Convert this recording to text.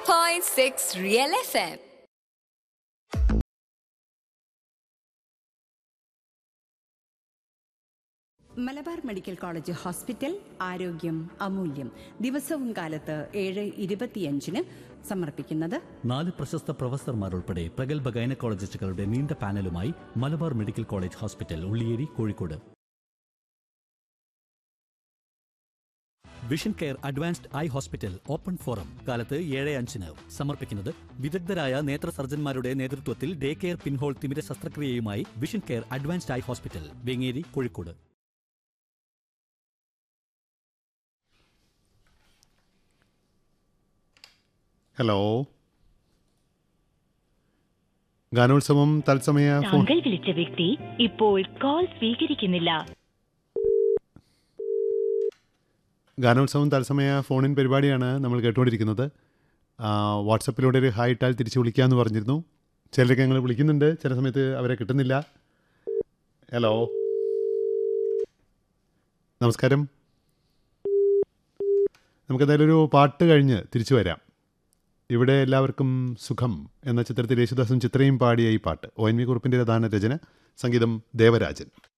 101.6 Real FM. Malabar medical college hospital ആരോഗ്യം അമൂല്യം ദിവസവും കാലത്ത് ഏഴ് ഇരുപത്തിയഞ്ചിന് സമർപ്പിക്കുന്നത് നാല് പ്രശസ്ത പ്രൊഫസർമാരുൾപ്പെടെ പ്രഗത്ഭ ഗൈനക്കോളജിസ്റ്റുകളുടെ നീണ്ട പാനലുമായി Malabar medical college hospital Ulliyeri Kozhikode vision care advanced eye hospital open forum കാലത്ത് ഏഴ് അഞ്ചിന് സമർപ്പിക്കുന്നത് വിദഗ്ധരായ നേത്ര സർജന്മാരുടെ നേതൃത്വത്തിൽ ഡേ കെയർ പിൻഹോൾ തിമിര ശസ്ത്രക്രിയയുമായി vision care advanced eye hospital Vengeri Kozhikode hello ഗാനോത്സവം തത്സമയ ഫോൺ താങ്കൾ വിളിച്ച വ്യക്തി ഇപ്പോൾ കോൾ സ്വീകരിക്കുന്നില്ല ഗാനോത്സവം തത്സമയ ഫോണിൻ പരിപാടിയാണ് നമ്മൾ കേട്ടുകൊണ്ടിരിക്കുന്നത് ആ, വാട്സപ്പിലൂടെ ഒരു ഹായ് ഇട്ടാൽ തിരിച്ച് വിളിക്കാമെന്ന് പറഞ്ഞിരുന്നു ചിലരൊക്കെ ഞങ്ങൾ വിളിക്കുന്നുണ്ട് ചില സമയത്ത് അവരെ കിട്ടുന്നില്ല ഹലോ നമസ്കാരം നമുക്കെന്തായാലും ഒരു പാട്ട് കഴിഞ്ഞ് തിരിച്ചു വരാം ഇവിടെ എല്ലാവർക്കും സുഖം എന്ന ചിത്രത്തിൽ യേശുദാസും ചിത്രയും പാടിയ ഈ പാട്ട് ഒ എൻ വി കുറുപ്പിൻ്റെ പ്രധാന രചന സംഗീതം ദേവരാജൻ